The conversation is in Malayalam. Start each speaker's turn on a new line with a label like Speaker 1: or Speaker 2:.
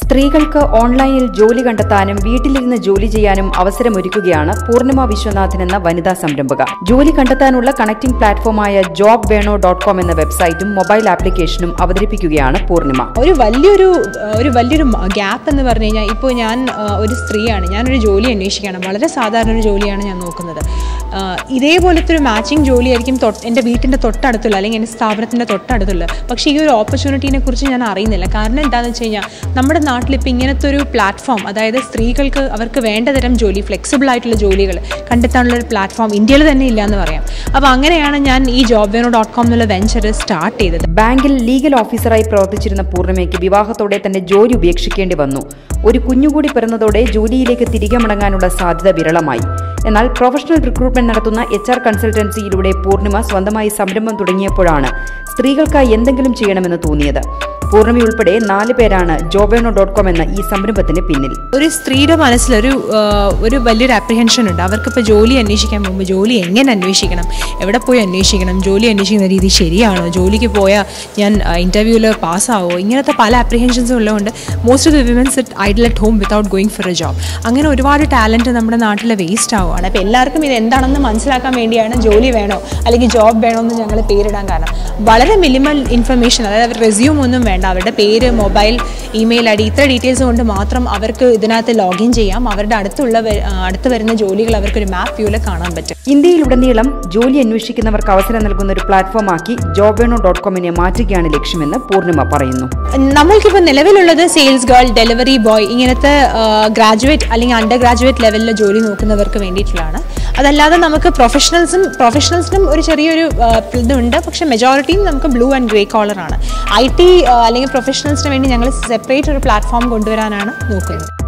Speaker 1: സ്ത്രീകൾക്ക് ഓൺലൈനിൽ ജോലി കണ്ടെത്താനും വീട്ടിലിരുന്ന് ജോലി ചെയ്യാനും അവസരമൊരുക്കുകയാണ് പൂർണിമ വിശ്വനാഥൻ എന്ന വനിതാ സംരംഭക ജോലി കണ്ടെത്താനുള്ള കണക്റ്റിംഗ് പ്ലാറ്റ്ഫോമായ ജോബ് വേണോ ഡോട്ട് കോം എന്ന വെബ്സൈറ്റും മൊബൈൽ ആപ്ലിക്കേഷനും അവതരിപ്പിക്കുകയാണ് പൂർണിമ
Speaker 2: ഒരു വലിയൊരു ഒരു വലിയൊരു ഗ്യാപ്പ് എന്ന് പറഞ്ഞു കഴിഞ്ഞാൽ ഇപ്പോൾ ഞാൻ ആ, ഒരു സ്ത്രീയാണ് ഞാനൊരു ജോലി അന്വേഷിക്കുകയാണ് വളരെ സാധാരണ ഒരു ജോലിയാണ് ഞാൻ നോക്കുന്നത് ആ, ഇതേപോലത്തെ ഒരു മാച്ചിങ് ജോലിയായിരിക്കും തൊട്ട് എൻ്റെ വീട്ടിൻ്റെ തൊട്ടടുത്തുള്ള അല്ലെങ്കിൽ എൻ്റെ സ്ഥാപനത്തിൻ്റെ തൊട്ടടുത്തുള്ള പക്ഷേ ഈ ഒരു ഓപ്പർച്യൂണിറ്റീനെ കുറിച്ച് ഞാൻ അറിയുന്നില്ല കാരണം എന്താണെന്ന് വെച്ച് കഴിഞ്ഞാൽ നമ്മുടെ നാട്ടിൽ ഇപ്പോൾ ഇങ്ങനത്തെ ഒരു പ്ലാറ്റ്ഫോം അതായത് സ്ത്രീകൾക്ക് അവർക്ക് വേണ്ട തരം ജോലി ഫ്ലെക്സിബിൾ ആയിട്ടുള്ള ജോലികൾ കണ്ടെത്താനുള്ള ഒരു പ്ലാറ്റ്ഫോം ഇന്ത്യയിൽ തന്നെ ഇല്ല എന്ന് പറയാം അപ്പോൾ അങ്ങനെയാണ് ഞാൻ ഈ ജോബ് വേണോ ഡോട്ട് കോം എന്നുള്ള വെഞ്ചർ സ്റ്റാർട്ട് ചെയ്തത്
Speaker 1: ബാങ്കിൽ ലീഗൽ ഓഫീസറായി പ്രവർത്തിച്ചിരുന്ന പൂർണിമയ്ക്ക് വിവാഹത്തോടെ തന്റെ ജോലി ഉപേക്ഷിക്കേണ്ടി വന്നു ഒരു കുഞ്ഞുകൂടി പിറന്നതോടെ ജോലിയിലേക്ക് തിരികെ മടങ്ങാനുള്ള സാധ്യത വിരളമായി എന്നാൽ പ്രൊഫഷണൽ റിക്രൂട്ട്മെന്റ് നടത്തുന്ന എച്ച് ആർ കൺസൾട്ടൻസിയിലൂടെ പൂർണിമ സ്വന്തമായി സംരംഭം തുടങ്ങിയപ്പോഴാണ് സ്ത്രീകൾക്കായി എന്തെങ്കിലും ചെയ്യണമെന്ന് തോന്നിയത് പൂർണിമ ഉൾപ്പെടെ നാല് പേരാണ് ജോബേണോ ഡോട്ട് കോം എന്ന ഈ സംരംഭത്തിന് പിന്നിൽ
Speaker 2: ഒരു സ്ത്രീയുടെ മനസ്സിലൊരു ആ, ഒരു വലിയൊരു അപ്രിഹെൻഷൻ ഉണ്ട് അവർക്കിപ്പോൾ ജോലി അന്വേഷിക്കാൻ മുമ്പ് ജോലി എങ്ങനെ അന്വേഷിക്കണം എവിടെ പോയി അന്വേഷിക്കണം ജോലി അന്വേഷിക്കുന്ന രീതി ശരിയാണോ ജോലിക്ക് പോയാൽ ഞാൻ ഇൻ്റർവ്യൂവിൽ പാസ്സാവോ ഇങ്ങനത്തെ പല അപ്രിഹെൻഷൻസും ഉള്ളതുകൊണ്ട് most of the women's it idle at home without going for a job അങ്ങനെ ഒരുപാട് ടാലൻറ്റ് നമ്മുടെ നാട്ടിൽ വേസ്റ്റ് ആവുകയാണ് അപ്പോൾ എല്ലാവർക്കും ഇത് എന്താണെന്ന് മനസ്സിലാക്കാൻ വേണ്ടിയാണ് ജോലി വേണോ അല്ലെങ്കിൽ ജോബ് വേണോ എന്ന് ഞങ്ങൾ പേരിടാൻ കാരണം വളരെ മിനിമൽ ഇൻഫർമേഷൻ അതായത് അവർ റെസ്യൂം ഒന്നും വേണ്ട അവരുടെ പേര് മൊബൈൽ ഇമെയിൽ ഐ ഡി ഇത്ര ഡീറ്റെയിൽസ് കൊണ്ട് മാത്രം അവർക്ക് ഇതിനകത്ത് ലോഗിൻ ചെയ്യാം അവരുടെ അടുത്തുള്ള വ- ആ, അടുത്ത് വരുന്ന ജോലികൾ അവർക്കൊരു മാപ്പ് വ്യൂവിൽ കാണാൻ പറ്റും
Speaker 1: ഇന്ത്യയിലുടനീളം ജോലി അന്വേഷിക്കുന്നവർക്ക് അവസരം നൽകുന്ന ഒരു പ്ലാറ്റ്ഫോമാക്കി ജോബേണോ ഡോട്ട് കോമിനെ മാറ്റുകയാണ് ലക്ഷ്യമെന്ന് പൂർണിമ പറയുന്നു
Speaker 2: നമ്മൾക്കിപ്പോൾ നിലവിലുള്ളത് സെയിൽസ് ഗേൾ ഡെലിവറി ബോയ് ഇങ്ങനത്തെ ഗ്രാജുവേറ്റ് അല്ലെങ്കിൽ അണ്ടർ ഗ്രാജുവേറ്റ് ലെവലിലെ ജോലി നോക്കുന്നവർക്ക് വേണ്ടിയിട്ടുള്ളതാണ് അതല്ലാതെ നമുക്ക് പ്രൊഫഷണൽസും പ്രൊഫഷണൽസിനും ഒരു ചെറിയൊരു ആ, ഇതുണ്ട് പക്ഷേ മെജോറിറ്റിയും നമുക്ക് ബ്ലൂ ആൻഡ് ഗ്രേ കോളറാണ് ഐ ടി അല്ലെങ്കിൽ പ്രൊഫഷണൽസിന് വേണ്ടി ഞങ്ങൾ സെപ്പറേറ്റ് ഒരു പ്ലാറ്റ്ഫോം കൊണ്ടുവരാനാണ് നോക്കുന്നത്